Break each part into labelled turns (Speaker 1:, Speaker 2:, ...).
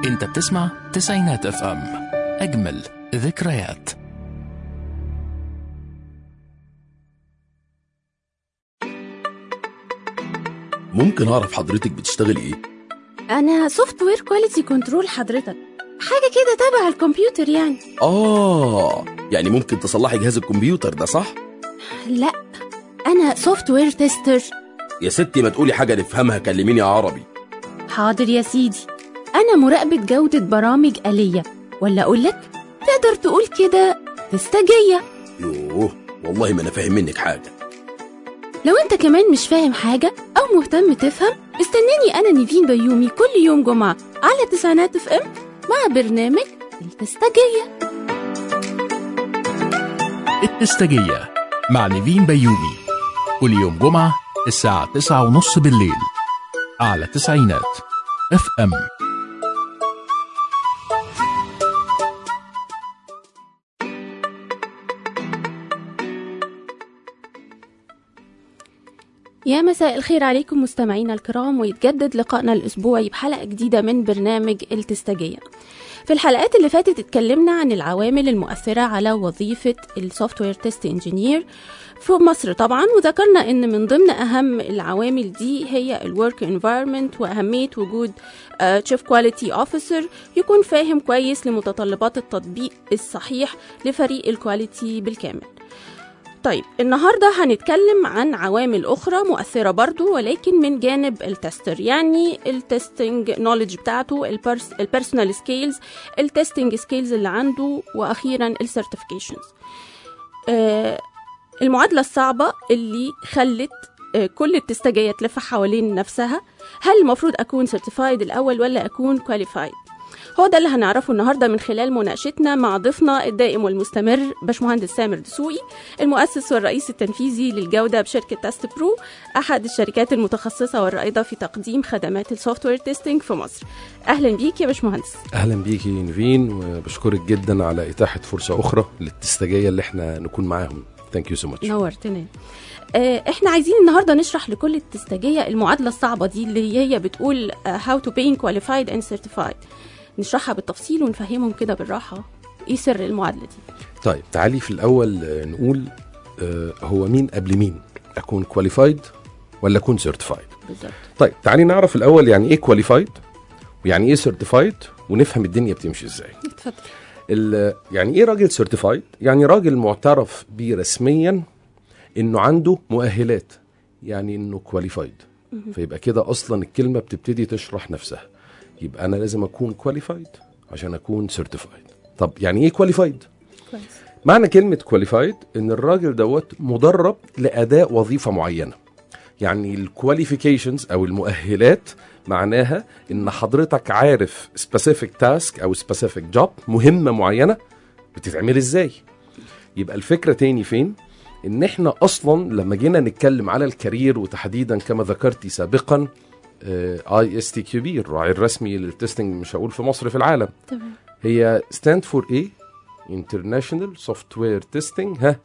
Speaker 1: انت بتسمع تسعينات اف ام اجمل ذكريات
Speaker 2: ممكن اعرف حضرتك بتشتغلي ايه
Speaker 3: انا سوفت وير كواليتي كنترول حضرتك حاجه كده تبع الكمبيوتر يعني
Speaker 2: اه يعني ممكن تصلحي جهاز الكمبيوتر ده صح
Speaker 3: لا انا سوفت وير تيستر
Speaker 2: يا ستي ما تقولي حاجه نفهمها كلميني عربي
Speaker 3: حاضر يا سيدي انا مراقبه جوده برامج آلية ولا اقول لك تقدر تقول كده تستجية
Speaker 2: يوه والله ما انا فاهم منك حاجه
Speaker 3: لو انت كمان مش فاهم حاجه او مهتم تفهم استناني انا نيفين بيومي كل يوم جمعه على تسعينات اف ام مع برنامج التستجية
Speaker 1: التستجية مع نيفين بيومي كل يوم جمعة الساعة تسعة ونص بالليل على تسعينات اف ام
Speaker 3: يا مساء الخير عليكم مستمعينا الكرام ويتجدد لقائنا الأسبوعي بحلقة جديدة من برنامج التستجية في الحلقات اللي فاتت اتكلمنا عن العوامل المؤثرة على وظيفة السوفت وير تيست انجينير في مصر طبعا وذكرنا ان من ضمن اهم العوامل دي هي الورك انفايرمنت واهمية وجود تشيف كواليتي اوفيسر يكون فاهم كويس لمتطلبات التطبيق الصحيح لفريق الكواليتي بالكامل طيب النهاردة هنتكلم عن عوامل أخرى مؤثرة برضو ولكن من جانب التستر يعني التستنج نوليدج بتاعته البيرسونال سكيلز التستنج سكيلز اللي عنده وأخيرا السيرتيفيكيشنز آه المعادلة الصعبة اللي خلت آه كل التستجية تلف حوالين نفسها هل المفروض أكون سيرتيفايد الأول ولا أكون كواليفايد هو ده اللي هنعرفه النهارده من خلال مناقشتنا مع ضيفنا الدائم والمستمر باشمهندس سامر دسوقي المؤسس والرئيس التنفيذي للجوده بشركه تاست برو احد الشركات المتخصصه والرائده في تقديم خدمات السوفت وير تيستنج في مصر اهلا بيك يا باشمهندس
Speaker 4: اهلا بيكي نيفين وبشكرك جدا على اتاحه فرصه اخرى للتستجيه اللي احنا نكون معاهم ثانك يو سو ماتش
Speaker 3: نورتنا آه، احنا عايزين النهارده نشرح لكل التستجيه المعادله الصعبه دي اللي هي بتقول هاو تو being qualified and certified نشرحها بالتفصيل ونفهمهم كده بالراحه ايه سر المعادله دي
Speaker 4: طيب تعالي في الاول آه، نقول آه، هو مين قبل مين اكون كواليفايد ولا اكون سيرتيفايد
Speaker 3: بالظبط
Speaker 4: طيب تعالي نعرف الاول يعني ايه كواليفايد ويعني ايه سيرتيفايد ونفهم الدنيا بتمشي ازاي
Speaker 3: اتفضل
Speaker 4: ال- يعني ايه راجل سيرتيفايد يعني راجل معترف بيه رسميا انه عنده مؤهلات يعني انه كواليفايد فيبقى كده اصلا الكلمه بتبتدي تشرح نفسها يبقى انا لازم اكون كواليفايد عشان اكون سيرتيفايد طب يعني ايه كواليفايد
Speaker 3: كويس
Speaker 4: معنى كلمه كواليفايد ان الراجل دوت مدرب لاداء وظيفه معينه يعني الكواليفيكيشنز او المؤهلات معناها ان حضرتك عارف سبيسيفيك تاسك او سبيسيفيك جوب مهمه معينه بتتعمل ازاي يبقى الفكره تاني فين ان احنا اصلا لما جينا نتكلم على الكارير وتحديدا كما ذكرتي سابقا اي اس تي كيو بي الراعي الرسمي للتستنج مش هقول في مصر في العالم
Speaker 3: تمام
Speaker 4: هي ستاند فور ايه انترناشونال سوفت وير تيستنج ها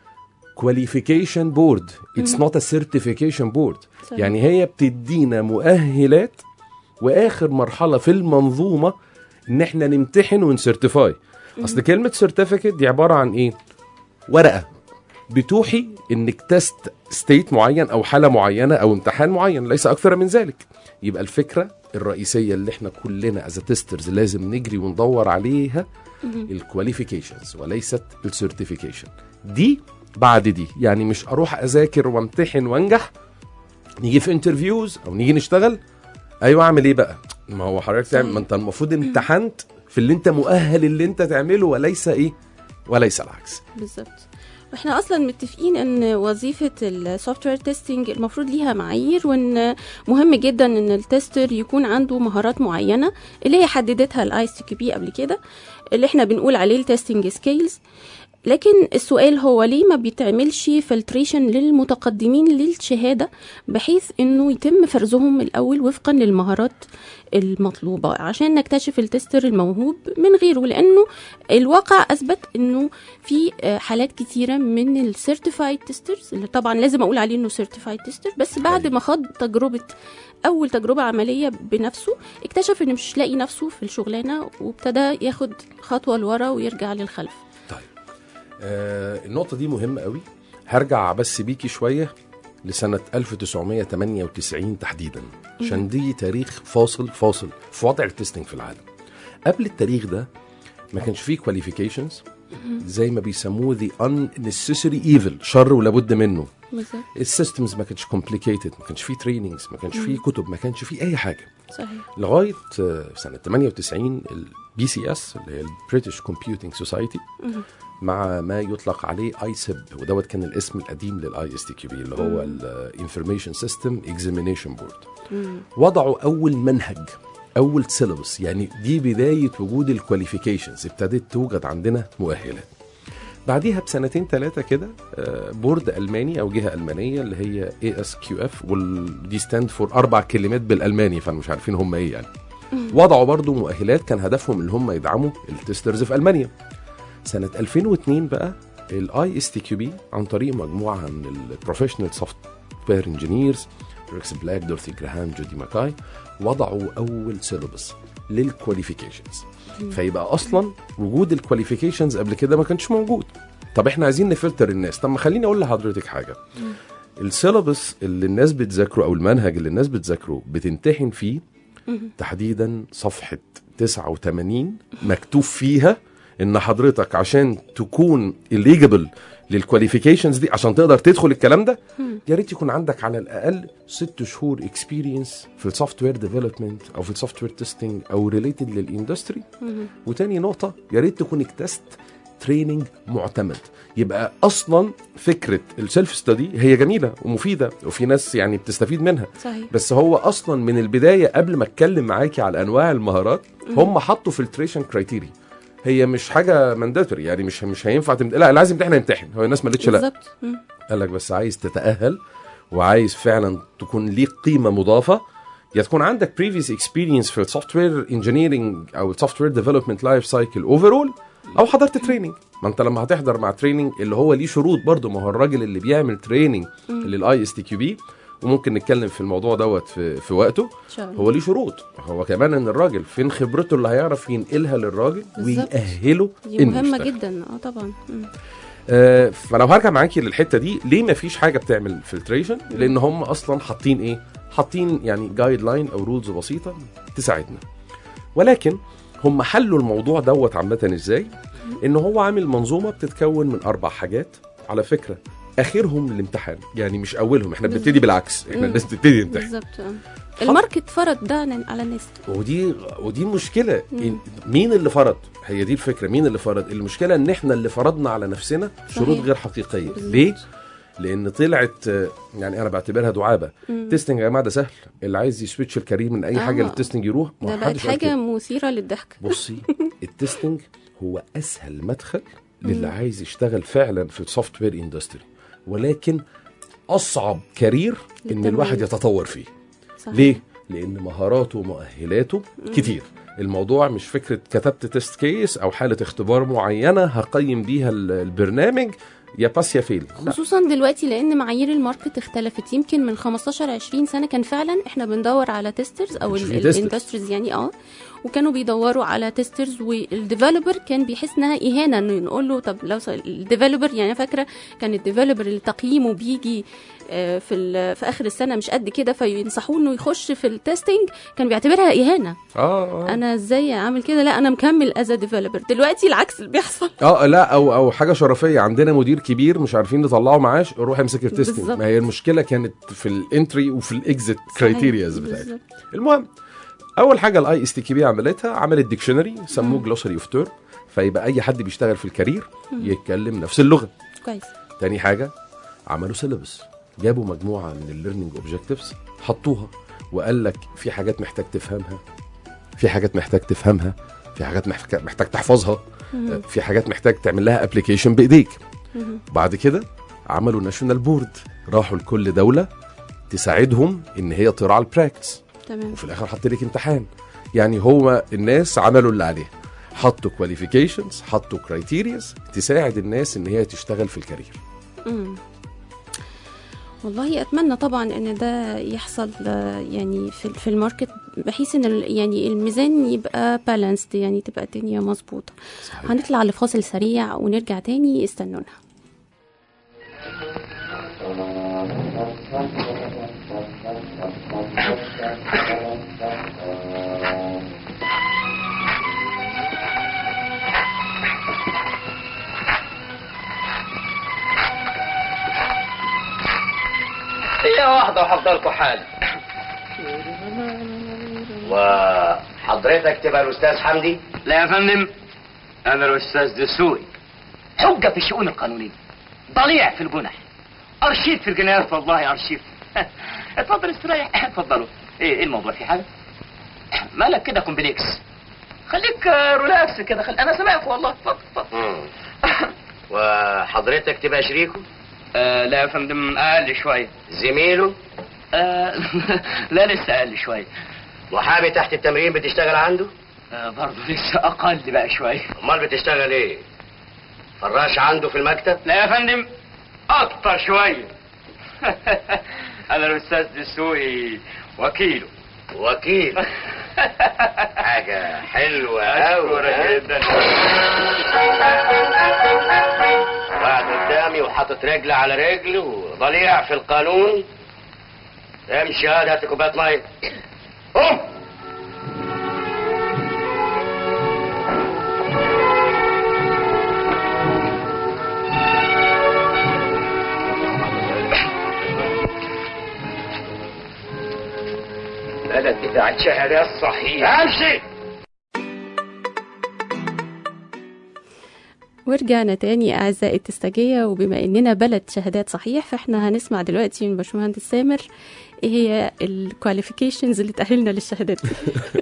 Speaker 4: كواليفيكيشن بورد اتس نوت ا سيرتيفيكيشن بورد
Speaker 3: صحيح.
Speaker 4: يعني هي بتدينا مؤهلات واخر مرحله في المنظومه ان احنا نمتحن ونسيرتيفاي اصل كلمه سيرتيفيكت دي عباره عن ايه ورقه بتوحي انك تست ستيت معين او حاله معينه او امتحان معين ليس اكثر من ذلك يبقى الفكره الرئيسيه اللي احنا كلنا از تيسترز لازم نجري وندور عليها الكواليفيكيشنز وليست السيرتيفيكيشن دي بعد دي يعني مش اروح اذاكر وامتحن وانجح نيجي في انترفيوز او نيجي نشتغل ايوه اعمل ايه بقى ما هو حضرتك تعمل ما انت المفروض امتحنت في اللي انت مؤهل اللي انت تعمله وليس ايه وليس العكس
Speaker 3: بالظبط واحنا اصلا متفقين ان وظيفه السوفت وير تيستنج المفروض ليها معايير وان مهم جدا ان التستر يكون عنده مهارات معينه اللي هي حددتها الاي اس تي بي قبل كده اللي احنا بنقول عليه التستنج سكيلز لكن السؤال هو ليه ما بيتعملش فلتريشن للمتقدمين للشهادة بحيث انه يتم فرزهم الاول وفقا للمهارات المطلوبة عشان نكتشف التستر الموهوب من غيره لانه الواقع اثبت انه في آه، حالات كتيرة من السيرتيفايد تيسترز اللي طبعا لازم اقول عليه انه سيرتيفايد تيستر بس بعد ما خاض تجربة اول تجربة عملية بنفسه اكتشف انه مش لاقي نفسه في الشغلانة وابتدى ياخد خطوة لورا ويرجع للخلف
Speaker 4: طيب آه النقطة دي مهمة قوي هرجع بس بيكي شوية لسنة 1998 تحديدا عشان دي تاريخ فاصل فاصل في وضع التستنج في العالم قبل التاريخ ده ما كانش فيه كواليفيكيشنز زي ما بيسموه the unnecessary evil شر ولابد منه
Speaker 3: بالظبط
Speaker 4: السيستمز ما كانش complicated ما كانش فيه تريننجز ما كانش فيه كتب ما كانش فيه اي حاجه
Speaker 3: صحيح
Speaker 4: لغايه آه، سنه 98 البي سي اس اللي هي البريتش كومبيوتنج سوسايتي مع ما يطلق عليه اي سيب ودوت كان الاسم القديم للاي اس تي كيو بي اللي هو الانفورميشن سيستم اكزامينيشن بورد وضعوا اول منهج اول سيلبس يعني دي بدايه وجود الكواليفيكيشنز ابتدت توجد عندنا مؤهلات بعديها بسنتين ثلاثه كده آه، بورد الماني او جهه المانيه اللي هي اي اس كيو اف ودي ستاند فور اربع كلمات بالالماني فانا مش عارفين هم ايه يعني وضعوا برضو مؤهلات كان هدفهم ان هم يدعموا التسترز في المانيا سنه 2002 بقى الاي اس تي كيو بي عن طريق مجموعه من البروفيشنال سوفت وير انجينيرز ريكس بلاك دورثي جراهام جودي ماكاي وضعوا اول سيلبس للكواليفيكيشنز فيبقى اصلا وجود الكواليفيكيشنز قبل كده ما كانش موجود طب احنا عايزين نفلتر الناس طب ما خليني اقول لحضرتك حاجه السيلبس اللي الناس بتذاكره او المنهج اللي الناس بتذاكره بتمتحن فيه تحديدا صفحه 89 مكتوب فيها ان حضرتك عشان تكون اليجبل للكواليفيكيشنز دي عشان تقدر تدخل الكلام ده يا ريت يكون عندك على الاقل ست شهور اكسبيرينس في السوفت وير ديفلوبمنت او في السوفت وير تيستنج او ريليتد للاندستري وتاني نقطه يا ريت تكون اكتست تريننج معتمد يبقى اصلا فكره السيلف ستادي هي جميله ومفيده وفي ناس يعني بتستفيد منها
Speaker 3: صحيح
Speaker 4: بس هو اصلا من البدايه قبل ما اتكلم معاكي على انواع المهارات هم حطوا فلتريشن كرايتيريا هي مش حاجه مانداتوري يعني مش مش هينفع تمت... لا لازم احنا نمتحن هو الناس ما قالتش لا
Speaker 3: بالظبط مم.
Speaker 4: قال لك بس عايز تتاهل وعايز فعلا تكون ليك قيمه مضافه يا تكون عندك previous experience في السوفت وير انجينيرنج او السوفت وير ديفلوبمنت لايف سايكل اوفرول او حضرت تريننج ما انت لما هتحضر مع تريننج اللي هو ليه شروط برضه ما هو الراجل اللي بيعمل تريننج للاي اس تي كيو بي وممكن نتكلم في الموضوع دوت في, في وقته
Speaker 3: ان شاء الله
Speaker 4: هو ليه شروط هو كمان ان الراجل فين خبرته اللي هيعرف ينقلها للراجل
Speaker 3: بالظبط.
Speaker 4: ويأهله
Speaker 3: دي
Speaker 4: إنه
Speaker 3: مهمه
Speaker 4: يشتغل.
Speaker 3: جدا اه طبعا مم.
Speaker 4: آه، فلو هرجع معاكي للحته دي ليه ما فيش حاجه بتعمل فلتريشن لان هم اصلا حاطين ايه حاطين يعني جايد لاين او رولز بسيطه تساعدنا ولكن هم حلوا الموضوع دوت عامه ازاي ان هو عامل منظومه بتتكون من اربع حاجات على فكره اخرهم الامتحان يعني مش اولهم احنا بنبتدي بالعكس احنا
Speaker 3: مم.
Speaker 4: الناس بتبتدي تمتحن
Speaker 3: بالظبط آه. الماركت فرض ده عن- على الناس
Speaker 4: ودي ودي مشكله
Speaker 3: مم.
Speaker 4: مين اللي فرض هي دي الفكره مين اللي فرض المشكله ان احنا اللي فرضنا على نفسنا شروط
Speaker 3: صحيح.
Speaker 4: غير حقيقيه
Speaker 3: بالظبط.
Speaker 4: ليه لان طلعت آه، يعني انا بعتبرها دعابه
Speaker 3: مم.
Speaker 4: تيستنج يا جماعه ده سهل اللي عايز يسويتش الكارير من اي
Speaker 3: آه.
Speaker 4: حاجه للتيستنج يروح ما
Speaker 3: ده
Speaker 4: هو
Speaker 3: بقت
Speaker 4: حدش قال
Speaker 3: حاجه
Speaker 4: كده.
Speaker 3: مثيره للضحك
Speaker 4: بصي التيستنج هو اسهل مدخل للي عايز يشتغل فعلا في السوفت وير اندستري ولكن اصعب كارير ان
Speaker 3: للتمييز.
Speaker 4: الواحد يتطور فيه
Speaker 3: صحيح.
Speaker 4: ليه؟ لأن مهاراته ومؤهلاته كتير الموضوع مش فكرة كتبت تيست كيس أو حالة اختبار معينة هقيم بيها ال- البرنامج يا باس يا فيل لا.
Speaker 3: خصوصا دلوقتي لان معايير الماركت اختلفت يمكن من 15 20 سنه كان فعلا احنا بندور على تيسترز او
Speaker 4: كانش فيه testers.
Speaker 3: الاندستريز يعني اه وكانوا بيدوروا على تيسترز والديفلوبر كان بيحس انها اهانه انه نقول له طب لو الديفلوبر يعني أنا فاكره كان الديفلوبر اللي تقييمه بيجي آه، في ال- في اخر السنه مش قد كده فينصحوه انه يخش في التستنج كان بيعتبرها اهانه
Speaker 4: اه اه
Speaker 3: انا ازاي اعمل كده لا انا مكمل از ديفلوبر دلوقتي العكس اللي بيحصل
Speaker 4: اه لا او او حاجه شرفيه عندنا مدير كبير مش عارفين نطلعه معاش روح امسك التستنج
Speaker 3: بالظبط.
Speaker 4: ما هي المشكله كانت في الانتري وفي الاكزit كرايتيرياز
Speaker 3: صحيح،
Speaker 4: بتاعتها
Speaker 3: بالظبط.
Speaker 4: المهم اول حاجه الاي اس تي كي بي عملتها عملت ديكشنري سموه جلوسري اوف تيرم فيبقى اي حد بيشتغل في الكارير يتكلم نفس اللغه
Speaker 3: كويس
Speaker 4: تاني حاجه عملوا سيلبس جابوا مجموعه من الليرنينج اوبجكتيفز حطوها وقال لك في حاجات محتاج تفهمها في حاجات محتاج تفهمها في حاجات محتاج محتاج تحفظها آه، في حاجات محتاج تعمل لها ابلكيشن بايديك بعد كده عملوا ناشونال بورد راحوا لكل دوله تساعدهم ان هي تراعى البراكتس
Speaker 3: تمام
Speaker 4: وفي الاخر حط لك امتحان يعني هو الناس عملوا اللي عليها حطوا كواليفيكيشنز حطوا كرايتيرياز تساعد الناس ان هي تشتغل في الكارير
Speaker 3: مم. والله اتمنى طبعا ان ده يحصل آه، يعني في في الماركت بحيث ان ال- يعني الميزان يبقى بالانسد يعني تبقى الدنيا مظبوطه
Speaker 4: صحيح.
Speaker 3: هنطلع لفاصل سريع ونرجع تاني استنونا
Speaker 5: هي واحدة وهفضلكوا حالي
Speaker 6: وحضرتك تبقى الاستاذ حمدي
Speaker 5: لا يا فندم أنا الأستاذ دسوقي حجة في الشؤون القانونية ضليع في الجنح أرشيف في الجنايات والله أرشيف اتفضل استريح اتفضلوا ايه ايه الموضوع في حاجة مالك كده كومبليكس خليك آه، ريلاكس كده خل... انا سامعك والله اتفضل اتفضل
Speaker 6: مم. وحضرتك تبقى شريكه
Speaker 5: آه لا يا فندم اقل شويه
Speaker 6: زميله
Speaker 5: آه لا لسه اقل شويه
Speaker 6: محامي تحت التمرين بتشتغل عنده
Speaker 5: آه برضه لسه اقل بقى شويه
Speaker 6: امال بتشتغل ايه فراش عنده في المكتب
Speaker 5: لا يا فندم اكتر شويه انا الاستاذ دسوقي وكيله
Speaker 6: وكيل حاجة حلوة أوي
Speaker 5: أشكرك جدا
Speaker 6: قاعد قدامي وحاطط رجل على رجل وضليع في القانون امشي هذا هات كوباية مية قوم
Speaker 5: بلد بتاعت شهادات صحيح
Speaker 6: امشي
Speaker 3: ورجعنا تاني أعزائي التستجية وبما إننا بلد شهادات صحيح فإحنا هنسمع دلوقتي من باشمهندس سامر إيه هي الكواليفيكيشنز اللي تأهلنا للشهادات دي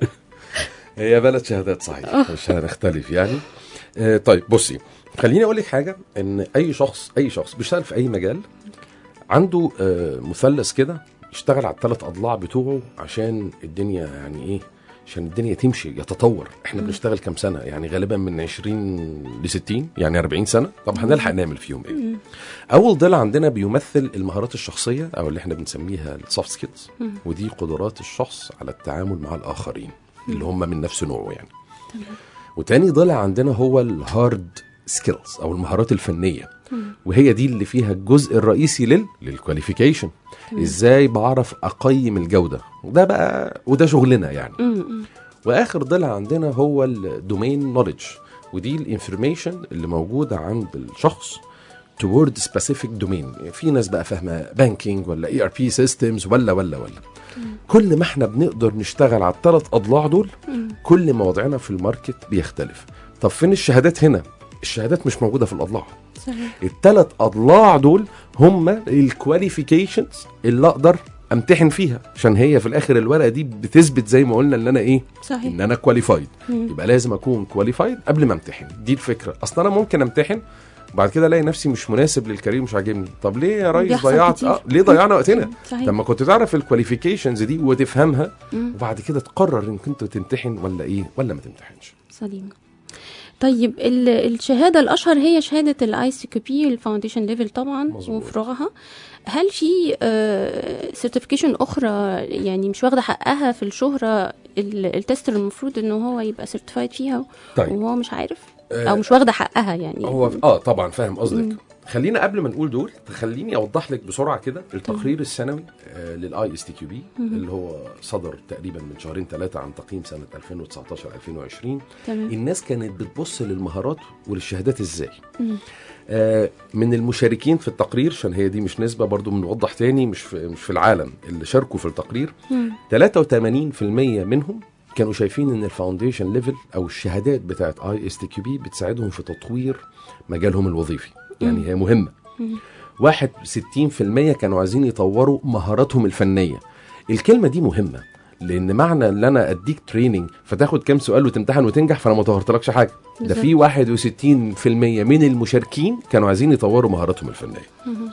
Speaker 4: هي بلد شهادات صحيح مش هنختلف يعني آه طيب بصي خليني اقول لك حاجه ان اي شخص اي شخص بيشتغل في اي مجال عنده آه مثلث كده يشتغل على الثلاث اضلاع بتوعه عشان الدنيا يعني ايه عشان الدنيا تمشي يتطور احنا بنشتغل كام سنه يعني غالبا من 20 ل 60 يعني 40 سنه طب هنلحق نعمل فيهم ايه اول ضلع عندنا بيمثل المهارات الشخصيه او اللي احنا بنسميها السوفت سكيلز ودي قدرات الشخص على التعامل مع الاخرين اللي هم من نفس نوعه يعني وتاني ضلع عندنا هو الهارد سكيلز او المهارات الفنيه وهي دي اللي فيها الجزء الرئيسي لل للكواليفيكيشن ازاي بعرف اقيم الجوده وده بقى وده شغلنا يعني واخر ضلع عندنا هو الدومين نوليدج ودي الانفورميشن اللي موجوده عند الشخص toward specific domain في ناس بقى فاهمه بانكينج ولا اي ار بي سيستمز ولا ولا ولا كل ما احنا بنقدر نشتغل على الثلاث اضلاع دول كل ما وضعنا في الماركت بيختلف طب فين الشهادات هنا الشهادات مش موجوده في الاضلاع
Speaker 3: صحيح
Speaker 4: الثلاث اضلاع دول هم الكواليفيكيشنز اللي اقدر امتحن فيها عشان هي في الاخر الورقه دي بتثبت زي ما قلنا ان انا ايه
Speaker 3: صحيح
Speaker 4: ان انا كواليفايد يبقى لازم اكون كواليفايد قبل ما امتحن دي الفكره اصلا انا ممكن امتحن بعد كده الاقي نفسي مش مناسب للكارير مش عاجبني طب ليه يا ريس
Speaker 3: بيحصل
Speaker 4: ضيعت
Speaker 3: كتير.
Speaker 4: اه ليه ضيعنا وقتنا
Speaker 3: صحيح.
Speaker 4: لما كنت تعرف الكواليفيكيشنز دي وتفهمها وبعد كده تقرر انك انت تمتحن ولا ايه ولا ما تمتحنش
Speaker 3: سليم طيب ال- الشهادة الأشهر هي شهادة الاي سي كيو بي الفاونديشن ليفل طبعا
Speaker 4: مظبوط.
Speaker 3: وفروعها هل في سيرتيفيكيشن أخرى يعني مش واخدة حقها في الشهرة ال- التستر المفروض إن هو يبقى سيرتيفايد فيها
Speaker 4: طيب.
Speaker 3: وهو مش عارف
Speaker 4: آه،
Speaker 3: أو مش واخدة حقها يعني
Speaker 4: هو اه طبعا فاهم قصدك خلينا قبل ما نقول دول خليني اوضح لك بسرعه كده التقرير السنوي آه للاي اس تي كيو بي اللي هو صدر تقريبا من شهرين ثلاثه عن تقييم سنه 2019 2020
Speaker 3: تمام
Speaker 4: الناس كانت بتبص للمهارات وللشهادات ازاي آه من المشاركين في التقرير عشان هي دي مش نسبه برضو بنوضح تاني مش في مش في العالم اللي شاركوا في التقرير 83% منهم كانوا شايفين ان الفاونديشن ليفل او الشهادات بتاعت اي اس تي كيو بي بتساعدهم في تطوير مجالهم الوظيفي يعني هي مهمه 61% كانوا عايزين يطوروا مهاراتهم الفنيه الكلمه دي مهمه لان معنى ان انا اديك تريننج فتاخد كام سؤال وتمتحن وتنجح فانا ما طورتلكش حاجه ده في 61% من المشاركين كانوا عايزين يطوروا مهاراتهم الفنيه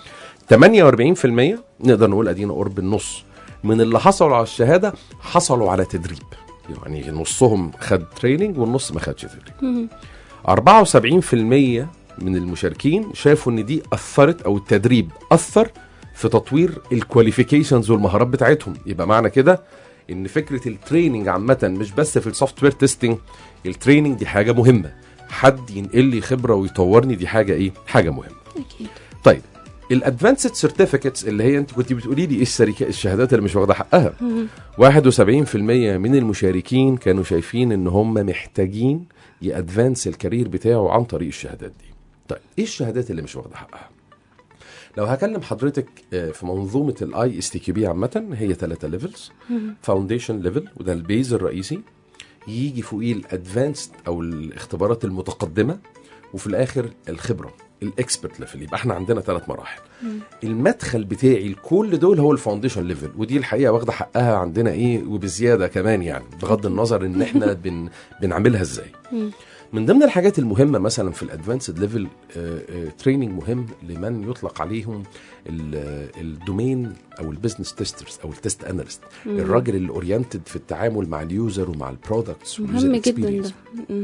Speaker 4: 48% نقدر نقول ادينا قرب النص من اللي حصلوا على الشهاده حصلوا على تدريب يعني نصهم خد تريننج والنص ما خدش تدريب 74% من المشاركين شافوا ان دي اثرت او التدريب اثر في تطوير الكواليفيكيشنز والمهارات بتاعتهم يبقى معنى كده ان فكره التريننج عامه مش بس في السوفت وير تيستنج التريننج دي حاجه مهمه حد ينقل لي خبره ويطورني دي حاجه ايه حاجه مهمه
Speaker 3: اكيد
Speaker 4: طيب الادفانسد سيرتيفيكتس اللي هي انت كنت بتقولي لي ايه الشركات الشهادات اللي مش واخده حقها 71% من المشاركين كانوا شايفين ان هم محتاجين يادفانس الكارير بتاعه عن طريق الشهادات دي طيب ايه الشهادات اللي مش واخده حقها لو هكلم حضرتك آه، في منظومه الاي اس تي كيو بي عامه هي ثلاثه ليفلز فاونديشن ليفل وده البيز الرئيسي يجي فوقيه الادفانسد او الاختبارات المتقدمه وفي الاخر الخبره الاكسبرت ليفل يبقى احنا عندنا ثلاث مراحل المدخل بتاعي لكل دول هو الفاونديشن ليفل ودي الحقيقه واخده حقها عندنا ايه وبزياده كمان يعني بغض النظر ان احنا بن بنعملها ازاي من ضمن الحاجات المهمه مثلا في الادفانسد ليفل تريننج مهم لمن يطلق عليهم ال- الدومين او البيزنس تيسترز او التست اناليست الراجل اللي اورينتد في التعامل مع اليوزر ومع البرودكتس
Speaker 3: مهم جدا ده مم.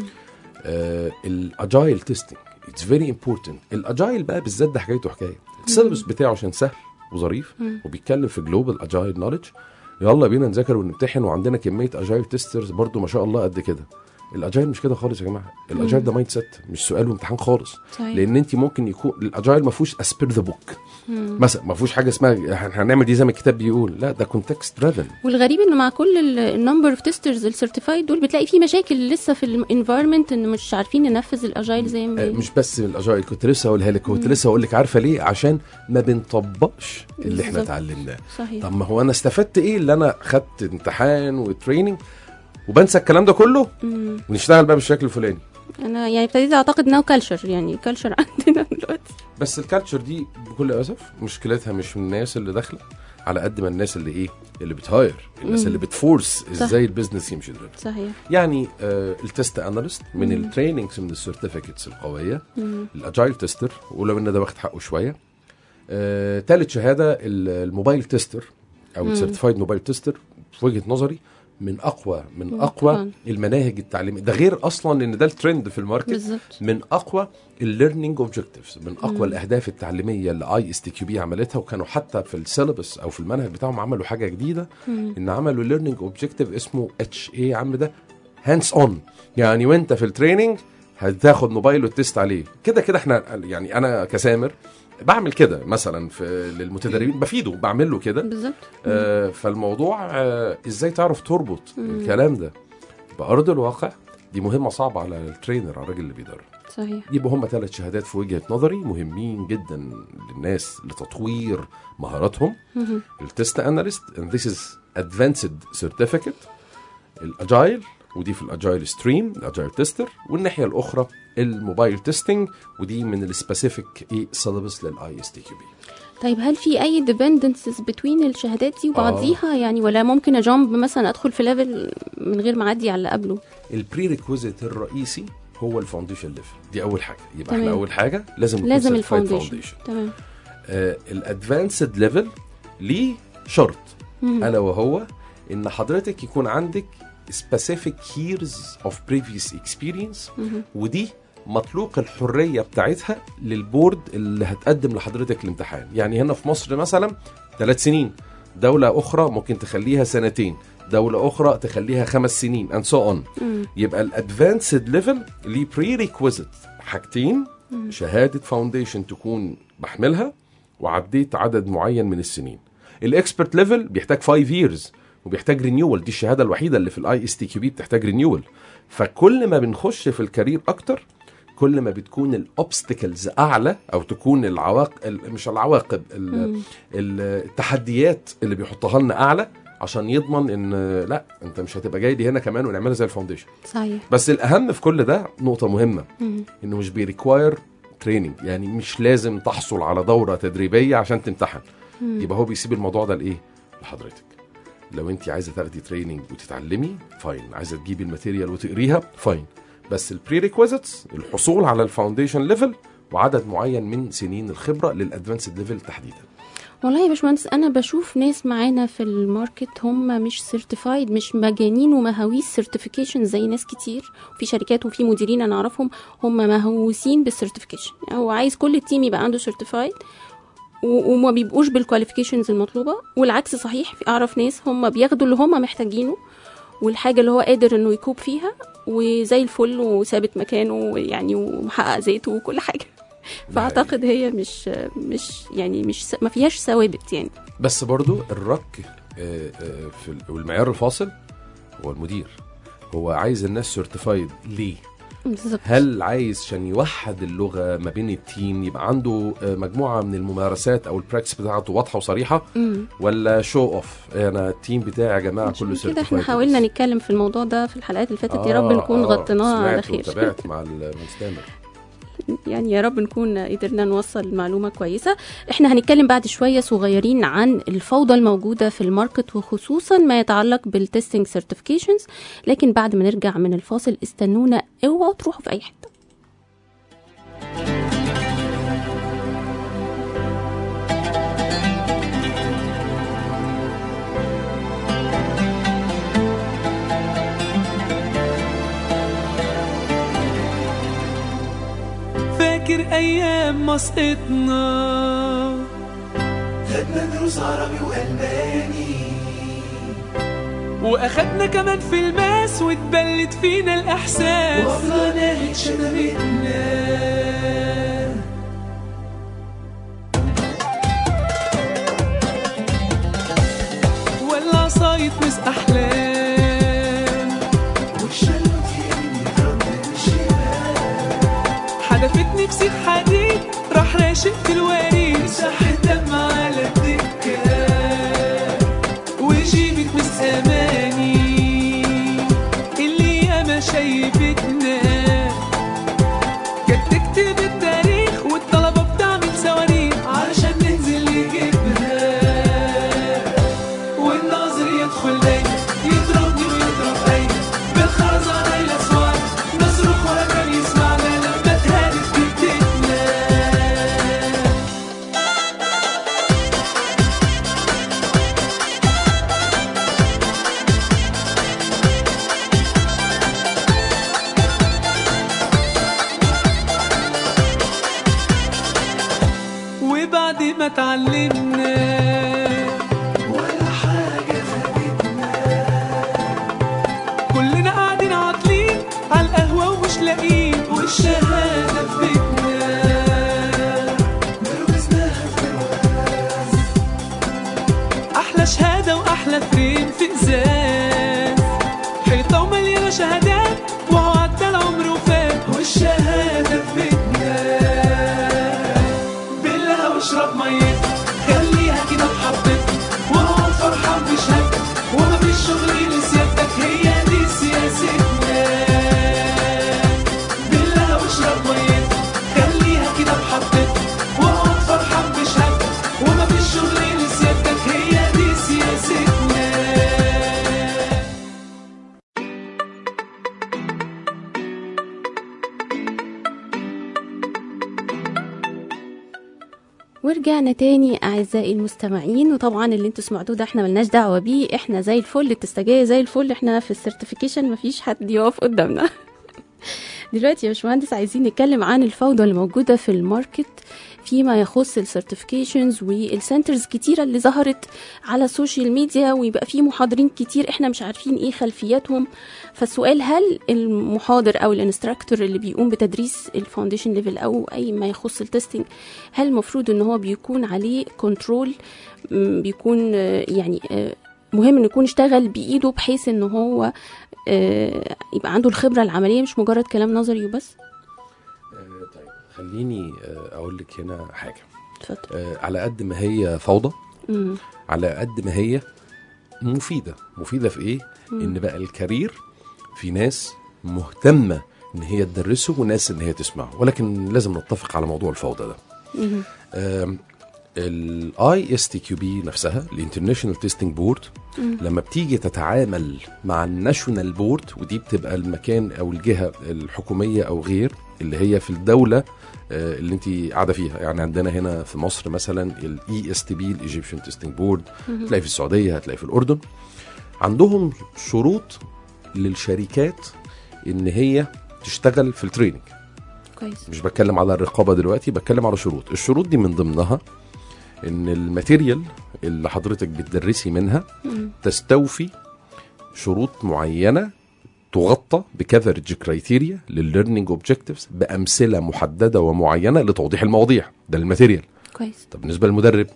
Speaker 4: الاجايل تيستنج اتس فيري امبورتنت الاجايل بقى بالذات ده حكايته حكايه السيلبس بتاعه عشان سهل وظريف وبيتكلم في جلوبال اجايل نولج يلا بينا نذاكر ونمتحن وعندنا كميه اجايل تيسترز برضو ما شاء الله قد كده الاجايل مش كده خالص يا جماعه الاجايل ده مايند سيت مش سؤال وامتحان خالص
Speaker 3: صحيح.
Speaker 4: لان انت ممكن يكون الاجايل ما فيهوش اسبير ذا بوك مثلا ما فيهوش حاجه اسمها إحنا هنعمل دي زي ما الكتاب بيقول لا ده كونتكست دريفن
Speaker 3: والغريب انه مع كل النمبر اوف تيسترز السيرتيفايد دول بتلاقي في مشاكل لسه في الانفايرمنت ان مش عارفين ننفذ الاجايل زي ما
Speaker 4: آه، مش بس الاجايل كنت لسه هقولها لك كنت لسه هقول لك عارفه ليه عشان ما بنطبقش اللي احنا
Speaker 3: بالظبط.
Speaker 4: اتعلمناه
Speaker 3: صحيح
Speaker 4: طب ما هو انا استفدت ايه اللي انا خدت امتحان وتريننج وبنسى الكلام ده كله
Speaker 3: مم.
Speaker 4: ونشتغل بقى بالشكل الفلاني
Speaker 3: انا يعني ابتديت اعتقد انه كلتشر يعني كلتشر عندنا دلوقتي
Speaker 4: بس الكالتشر دي بكل اسف مشكلتها مش من الناس اللي داخله على قد ما الناس اللي ايه اللي بتهاير الناس
Speaker 3: مم.
Speaker 4: اللي بتفورس
Speaker 3: صح.
Speaker 4: ازاي البيزنس يمشي دلوقتي
Speaker 3: صحيح
Speaker 4: يعني آه التست اناليست من
Speaker 3: مم.
Speaker 4: التريننجز من السيرتيفيكتس القويه
Speaker 3: مم.
Speaker 4: الاجايل تيستر ولو ان ده واخد حقه شويه آه، تالت شهاده ال- الموبايل تيستر او
Speaker 3: مم.
Speaker 4: السيرتيفايد موبايل تيستر في وجهه نظري من اقوى من
Speaker 3: مم.
Speaker 4: اقوى
Speaker 3: طبعاً.
Speaker 4: المناهج التعليميه ده غير اصلا ان ده الترند في الماركت
Speaker 3: بالظبط
Speaker 4: من اقوى الليرنينج اوبجكتيفز من اقوى
Speaker 3: مم.
Speaker 4: الاهداف التعليميه اللي اي اس تي كيو بي عملتها وكانوا حتى في السيلبس او في المنهج بتاعهم عملوا حاجه جديده
Speaker 3: مم.
Speaker 4: ان عملوا ليرنينج اوبجكتيف اسمه اتش ايه يا عم ده هاندز اون يعني وانت في التريننج هتاخد موبايل وتست عليه كده كده احنا يعني انا كسامر بعمل كده مثلا في للمتدربين بفيده بعمل له كده
Speaker 3: بالظبط
Speaker 4: آه فالموضوع آه ازاي تعرف تربط
Speaker 3: مم.
Speaker 4: الكلام ده بارض الواقع دي مهمه صعبه على الترينر على الراجل اللي بيدرب
Speaker 3: صحيح
Speaker 4: يبقى هم ثلاث شهادات في وجهه نظري مهمين جدا للناس لتطوير مهاراتهم
Speaker 3: مهم.
Speaker 4: التست اناليست and this is advanced certificate الاجايل ودي في الاجايل ستريم الاجايل تيستر والناحيه الاخرى الموبايل تيستنج ودي من السبيسيفيك ايه سيلبس للاي اس تي كيو بي
Speaker 3: طيب هل في اي ديبندنسز بتوين الشهادات دي وبعضيها يعني ولا ممكن اجامب مثلا ادخل في ليفل من غير ما اعدي على اللي قبله
Speaker 4: البري ريكويزيت الرئيسي هو الفاونديشن ليفل دي اول حاجه يبقى
Speaker 3: تمام.
Speaker 4: احنا اول حاجه لازم نكون
Speaker 3: لازم
Speaker 4: certified
Speaker 3: الفاونديشن
Speaker 4: foundation.
Speaker 3: تمام
Speaker 4: آه الادفانسد ليفل ليه شرط
Speaker 3: مهم.
Speaker 4: الا وهو ان حضرتك يكون عندك specific years of previous experience
Speaker 3: مهم.
Speaker 4: ودي مطلوق الحريه بتاعتها للبورد اللي هتقدم لحضرتك الامتحان يعني هنا في مصر مثلا ثلاث سنين دوله اخرى ممكن تخليها سنتين دوله اخرى تخليها خمس سنين and so on
Speaker 3: مم.
Speaker 4: يبقى الادفانسد ليفل ليه بري ريكويزيت حاجتين شهاده فاونديشن تكون بحملها وعديت عدد معين من السنين الاكسبرت ليفل بيحتاج 5 years وبيحتاج رينيول دي الشهاده الوحيده اللي في الاي اس تي كيو بي بتحتاج رينيول فكل ما بنخش في الكارير اكتر كل ما بتكون الاوبستكلز اعلى او تكون العواقب مش العواقب ال-
Speaker 3: مم.
Speaker 4: ال- التحديات اللي بيحطها لنا اعلى عشان يضمن ان لا انت مش هتبقى جاي لي هنا كمان ونعملها زي الفاونديشن
Speaker 3: صحيح
Speaker 4: بس الاهم في كل ده نقطه مهمه
Speaker 3: مم.
Speaker 4: انه مش بيريكواير تريننج يعني مش لازم تحصل على دوره تدريبيه عشان تمتحن
Speaker 3: مم.
Speaker 4: يبقى هو بيسيب الموضوع ده لايه لحضرتك لو انت عايزه تاخدي تريننج وتتعلمي فاين عايزه تجيبي الماتيريال وتقريها فاين بس البري ريكويزيتس الحصول على الفاونديشن ليفل وعدد معين من سنين الخبره للادفانسد ليفل تحديدا
Speaker 3: والله يا باشمهندس انا بشوف ناس معانا في الماركت هم مش سيرتيفايد مش مجانين ومهاويس سيرتيفيكيشن زي ناس كتير في شركات وفي مديرين انا اعرفهم هم مهووسين بالسيرتيفيكيشن هو عايز كل التيم يبقى عنده سيرتيفايد وما بيبقوش بالكواليفيكيشنز المطلوبه والعكس صحيح في اعرف ناس هم بياخدوا اللي هم محتاجينه والحاجه اللي هو قادر انه يكوب فيها وزي الفل وثابت مكانه يعني ومحقق ذاته وكل حاجه فاعتقد هي مش مش يعني مش س- ما فيهاش ثوابت يعني
Speaker 4: بس برضو الرك آه، آه، في ال- والمعيار الفاصل هو المدير هو عايز الناس سيرتيفايد ليه
Speaker 3: بالظبط
Speaker 4: هل عايز عشان يوحد اللغه ما بين التيم يبقى عنده آه، مجموعه من الممارسات او البراكتس بتاعته واضحه وصريحه
Speaker 3: مم.
Speaker 4: ولا شو اوف انا التيم بتاعي يا جماعه
Speaker 3: عشان
Speaker 4: كله
Speaker 3: كده احنا
Speaker 4: سيرتيفايد
Speaker 3: حاولنا نتكلم في الموضوع ده في الحلقات اللي فاتت يا رب نكون غطيناه على خير
Speaker 4: تابعت مع المستمر
Speaker 3: يعني يا رب نكون قدرنا نوصل معلومة كويسة احنا هنتكلم بعد شوية صغيرين عن الفوضى الموجودة في الماركت وخصوصا ما يتعلق بالتستنج سيرتيفيكيشنز لكن بعد ما نرجع من الفاصل استنونا اوعوا تروحوا في اي حتة
Speaker 7: فاكر ايام مسقطنا
Speaker 8: خدنا دروس عربي وألماني
Speaker 7: واخدنا كمان في الماس واتبلت فينا الاحساس
Speaker 8: وأفضل ناهد شتمتنا
Speaker 7: ولا صايد مس احلام
Speaker 8: والشلوت يهني تردد الشمال
Speaker 7: حدفتني بسيخ حديد راح راشق في الوريد
Speaker 8: مسح الدم على الدكة
Speaker 7: وجيبت مس اماني اللي ياما شايفتنا كانت تكتب التاريخ والطلبه بتعمل صواريخ
Speaker 8: علشان ننزل نجيبها والناظر يدخل دايما يضربني ويضرب أيمن بالخرزانة الأسوار نصرخ ولا كان يسمعنا لما تهانت جدتنا
Speaker 7: وبعد ما اتعلمنا
Speaker 8: ولا حاجة فاتتنا
Speaker 7: كلنا قاعدين عاطلين على القهوة ومش لاقيين
Speaker 8: والشهادة في بيتنا بروزناها في الوقت
Speaker 7: أحلى شهادة وأحلى فريم في إزاز حيطة ومليانة شهادات وهو عدى العمر وفات
Speaker 8: والشهادة في بيتنا بالله واشرب مية خليها كده بحبتك وهو فرحان بشهادتك وما فيش شغل لسيادتك هي دي سياستنا بالله واشرب مية خليها كده بحبتك وهو فرحان بشهادتك وما فيش شغل لسيادتك هي دي سياستنا
Speaker 3: ورجعنا تاني اعزائي المستمعين وطبعا اللي انتوا سمعتوه ده احنا ملناش دعوه بيه احنا زي الفل التستجيه زي الفل احنا في السيرتيفيكيشن مفيش حد يقف قدامنا دلوقتي يا باشمهندس عايزين نتكلم عن الفوضى اللي موجوده في الماركت فيما يخص السيرتيفيكيشنز والسنترز كتيرة اللي ظهرت على السوشيال ميديا ويبقى في محاضرين كتير احنا مش عارفين ايه خلفياتهم فالسؤال هل المحاضر او الانستراكتور اللي بيقوم بتدريس الفاونديشن ليفل او اي ما يخص التستنج هل المفروض ان هو بيكون عليه كنترول بيكون آه، يعني آه، مهم انه يكون اشتغل بايده بحيث ان هو آه، يبقى عنده الخبره العمليه مش مجرد كلام نظري وبس
Speaker 4: آه، طيب خليني آه، اقول لك هنا حاجه
Speaker 3: اتفضل
Speaker 4: آه، على قد ما هي فوضى
Speaker 3: مم.
Speaker 4: على قد ما هي مفيده مفيده في ايه ان بقى الكارير في ناس مهتمه ان هي تدرسه وناس ان هي تسمعه ولكن لازم نتفق على موضوع الفوضى ده
Speaker 3: مم.
Speaker 4: الاي اس تي كيو بي نفسها الانترناشونال تيستنج بورد لما بتيجي تتعامل مع الناشونال بورد ودي بتبقى المكان او الجهه الحكوميه او غير اللي هي في الدوله آه، اللي انت قاعده فيها يعني عندنا هنا في مصر مثلا الاي اس تي بي الايجيبشن تيستنج بورد هتلاقي في السعوديه هتلاقي في الاردن عندهم شروط للشركات ان هي تشتغل في التريننج
Speaker 3: كويس
Speaker 4: مش بتكلم على الرقابه دلوقتي بتكلم على شروط الشروط دي من ضمنها ان الماتيريال اللي حضرتك بتدرسي منها
Speaker 3: مم.
Speaker 4: تستوفي شروط معينه تغطى بكفرج كرايتيريا للليرنينج اوبجكتيفز بامثله محدده ومعينه لتوضيح المواضيع ده الماتيريال
Speaker 3: كويس
Speaker 4: طب بالنسبه للمدرب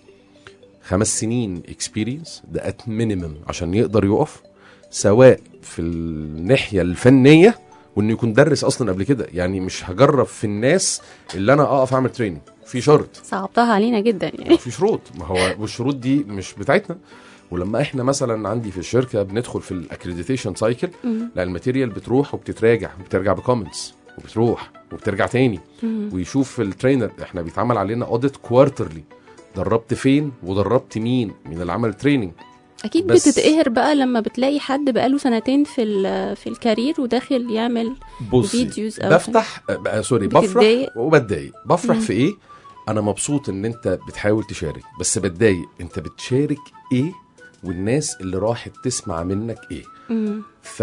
Speaker 4: خمس سنين اكسبيرينس ده ات مينيمم عشان يقدر يقف سواء في الناحيه الفنيه وانه يكون درس اصلا قبل كده يعني مش هجرب في الناس اللي انا اقف اعمل تريننج في شرط
Speaker 3: صعبتها علينا جدا
Speaker 4: ما
Speaker 3: يعني
Speaker 4: في شروط ما هو والشروط دي مش بتاعتنا ولما احنا مثلا عندي في الشركه بندخل في الاكريديتيشن سايكل
Speaker 3: مم.
Speaker 4: لا الماتيريال بتروح وبتتراجع وبترجع بكومنتس وبتروح وبترجع تاني
Speaker 3: مم.
Speaker 4: ويشوف الترينر احنا بيتعمل علينا اوديت كوارترلي دربت فين ودربت مين من العمل تريننج
Speaker 3: اكيد
Speaker 4: بس-
Speaker 3: بتتقهر بقى لما بتلاقي حد بقاله سنتين في ال- في الكارير وداخل يعمل
Speaker 4: بصي
Speaker 3: فيديوز أو
Speaker 4: بفتح آه سوري بفرح
Speaker 3: بتتضايق؟
Speaker 4: وبتضايق بفرح
Speaker 3: مم.
Speaker 4: في ايه انا مبسوط ان انت بتحاول تشارك بس بتضايق انت بتشارك ايه والناس اللي راحت تسمع منك ايه
Speaker 3: مم.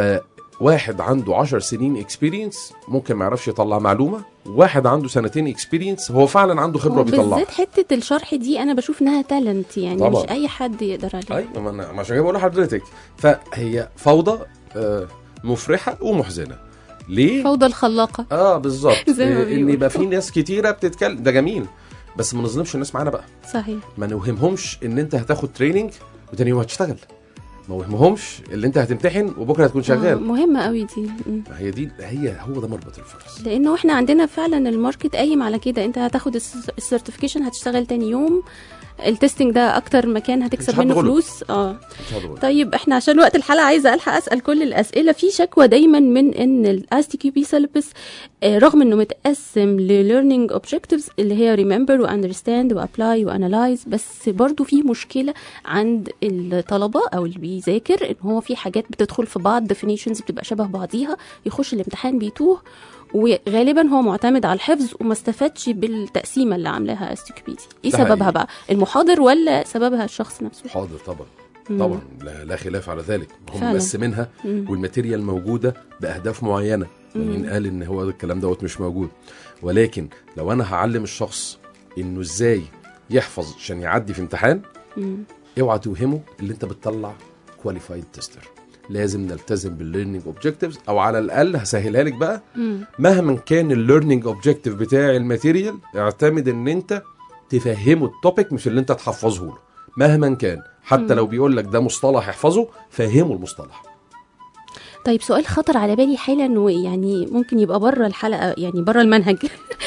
Speaker 4: فواحد عنده عشر سنين اكسبيرينس ممكن ما يعرفش يطلع معلومه واحد عنده سنتين اكسبيرينس هو فعلا عنده خبره بيطلعها
Speaker 3: بالذات حته الشرح دي انا بشوف انها تالنت يعني
Speaker 4: طبعاً.
Speaker 3: مش اي حد يقدر عليها
Speaker 4: ايوه ما انا ما عشان كده بقول لحضرتك فهي فوضى آه، مفرحه ومحزنه ليه؟
Speaker 3: فوضى الخلاقه
Speaker 4: اه بالظبط
Speaker 3: زي ما
Speaker 4: آه، ان
Speaker 3: بيقولوا.
Speaker 4: يبقى في ناس كتيره بتتكلم ده جميل بس ما نظلمش الناس معانا بقى
Speaker 3: صحيح
Speaker 4: ما نوهمهمش ان انت هتاخد تريننج وتاني يوم هتشتغل ما وهمهمش اللي انت هتمتحن وبكره هتكون
Speaker 3: آه،
Speaker 4: شغال
Speaker 3: مهمه قوي دي مم.
Speaker 4: ما هي دي هي هو ده مربط الفرس
Speaker 3: لانه احنا عندنا فعلا الماركت قايم على كده انت هتاخد السيرتيفيكيشن هتشتغل تاني يوم التستنج ده اكتر مكان هتكسب
Speaker 4: مش حد
Speaker 3: منه
Speaker 4: غلط.
Speaker 3: فلوس اه
Speaker 4: مش هقدر أقول.
Speaker 3: طيب احنا عشان وقت الحلقه عايزه الحق اسال كل الاسئله في شكوى دايما من ان الاس تي كيو بي سيلبس رغم انه متقسم لليرنينج اوبجكتيفز اللي هي ريمبر واندرستاند وابلاي وانالايز بس برضو في مشكله عند الطلبه او اللي بيذاكر ان هو في حاجات بتدخل في بعض ديفينيشنز بتبقى شبه بعضيها يخش الامتحان بيتوه وغالبا هو معتمد على الحفظ وما استفادش بالتقسيمه اللي عاملاها اس تي كيو بي دي ايه
Speaker 4: ده
Speaker 3: سببها
Speaker 4: حقيقي.
Speaker 3: بقى المحاضر ولا سببها الشخص نفسه
Speaker 4: حاضر طبعا
Speaker 3: مم.
Speaker 4: طبعا لا, لا خلاف على ذلك هم
Speaker 3: فعلا.
Speaker 4: مقسمينها
Speaker 3: مم.
Speaker 4: والماتيريال موجوده باهداف معينه مين قال ان هو الكلام دوت مش موجود ولكن لو انا هعلم الشخص انه ازاي يحفظ عشان يعدي في امتحان
Speaker 3: مم.
Speaker 4: اوعى توهمه اللي انت بتطلع كواليفايد تيستر لازم نلتزم بالليرنينج اوبجكتيفز او على الاقل هسهلها لك بقى
Speaker 3: مم.
Speaker 4: مهما كان الليرنينج اوبجكتيف بتاع الماتيريال اعتمد ان انت تفهمه التوبيك مش اللي انت تحفظه له مهما كان حتى لو بيقول لك ده مصطلح احفظه فهمه المصطلح
Speaker 3: طيب سؤال خطر على بالي حالا ويعني ممكن يبقى بره الحلقه يعني بره المنهج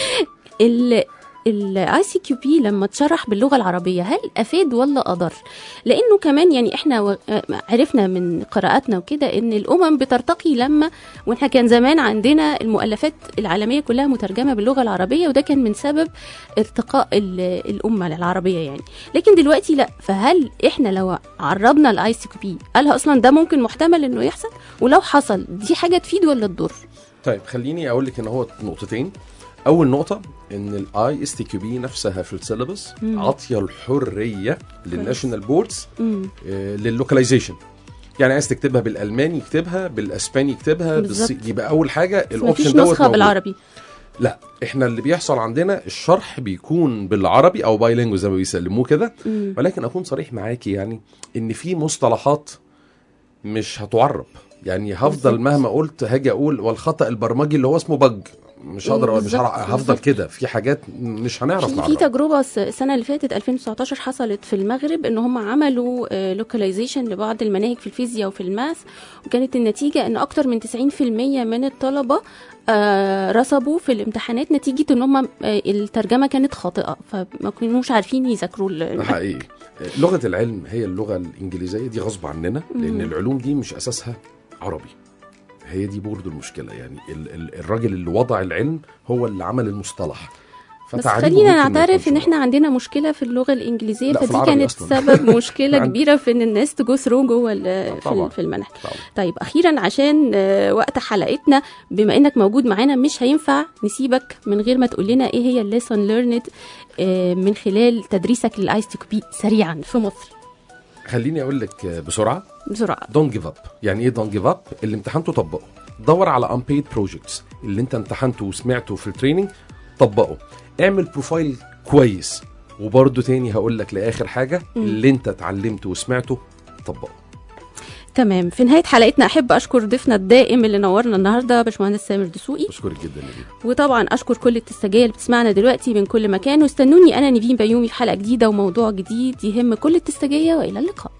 Speaker 3: ال الاي سي كيو بي لما اتشرح باللغه العربيه هل افاد ولا اضر لانه كمان يعني احنا و- عرفنا من قراءاتنا وكده ان الامم بترتقي لما واحنا كان زمان عندنا المؤلفات العالميه كلها مترجمه باللغه العربيه وده كان من سبب ارتقاء ال- الامه العربيه يعني لكن دلوقتي لا فهل احنا لو عرضنا الاي سي كيو بي هل اصلا ده ممكن محتمل انه يحصل ولو حصل دي حاجه تفيد ولا تضر
Speaker 4: طيب خليني اقول لك ان هو نقطتين اول نقطه ان الاي اس تي كيو بي نفسها في السيلبس
Speaker 3: مم.
Speaker 4: عاطيه الحريه للناشونال بوردز
Speaker 3: امم
Speaker 4: لللوكاليزيشن يعني عايز تكتبها بالالماني يكتبها بالاسباني يكتبها
Speaker 3: بالظبط.
Speaker 4: بالصي يبقى اول حاجه
Speaker 3: مفيش
Speaker 4: الاوبشن دوت
Speaker 3: نسخه
Speaker 4: موجود.
Speaker 3: بالعربي
Speaker 4: لا احنا اللي بيحصل عندنا الشرح بيكون بالعربي او بايلينجو زي ما بيسلموه كده
Speaker 3: مم.
Speaker 4: ولكن اكون صريح معاكي يعني ان في مصطلحات مش هتعرب يعني هفضل
Speaker 3: بالظبط.
Speaker 4: مهما قلت هاجي اقول والخطا البرمجي اللي هو اسمه بج مش هقدر مش
Speaker 3: بالظبط،
Speaker 4: هعرف- هفضل
Speaker 3: بالظبط.
Speaker 4: كده في حاجات مش هنعرف
Speaker 3: في في
Speaker 4: نعرف
Speaker 3: تجربه الس- السنه اللي فاتت 2019 حصلت في المغرب ان هم عملوا لوكاليزيشن لبعض المناهج في الفيزياء وفي الماث وكانت النتيجه ان اكتر من 90% من الطلبه آه، رسبوا في الامتحانات نتيجه ان هم آه، الترجمه كانت خاطئه فما كانوش عارفين يذاكروا
Speaker 4: ده
Speaker 3: ال-
Speaker 4: حقيقي لغه العلم هي اللغه الانجليزيه دي غصب عننا لان
Speaker 3: مم.
Speaker 4: العلوم دي مش اساسها عربي هي دي برضو المشكله يعني ال- ال- الراجل اللي وضع العلم هو اللي عمل المصطلح
Speaker 3: بس
Speaker 4: فتعريبه
Speaker 3: خلينا
Speaker 4: ممكن ما
Speaker 3: نعترف
Speaker 4: يكونش
Speaker 3: ان
Speaker 4: واضح.
Speaker 3: احنا عندنا مشكله في اللغه الانجليزيه
Speaker 4: لا، في
Speaker 3: فدي
Speaker 4: العربي
Speaker 3: كانت
Speaker 4: أصلاً.
Speaker 3: سبب مشكله
Speaker 4: عند-
Speaker 3: كبيره في ان الناس تجو ثرو جوه ال- في
Speaker 4: طبعاً.
Speaker 3: ال- في المنهج
Speaker 4: طبعاً.
Speaker 3: طيب اخيرا عشان آه، وقت حلقتنا بما انك موجود معانا مش هينفع نسيبك من غير ما تقول لنا ايه هي الليسون ليرند من خلال تدريسك للايس تو بي سريعا في مصر
Speaker 4: خليني اقول لك آه، بسرعه
Speaker 3: بسرعه
Speaker 4: دونت جيف اب يعني ايه دونت جيف اب اللي امتحنته طبقه دور على unpaid بروجكتس اللي انت امتحنته وسمعته في التريننج طبقه اعمل بروفايل كويس وبرده تاني هقول لك لاخر حاجه اللي انت اتعلمته وسمعته طبقه
Speaker 3: تمام في نهايه حلقتنا احب اشكر ضيفنا الدائم اللي نورنا النهارده باشمهندس سامر دسوقي
Speaker 4: بشكرك جدا نبيل
Speaker 3: وطبعا اشكر كل التستجيه اللي بتسمعنا دلوقتي من كل مكان واستنوني انا نيفين بيومي في حلقه جديده وموضوع جديد يهم كل التستجيه والى اللقاء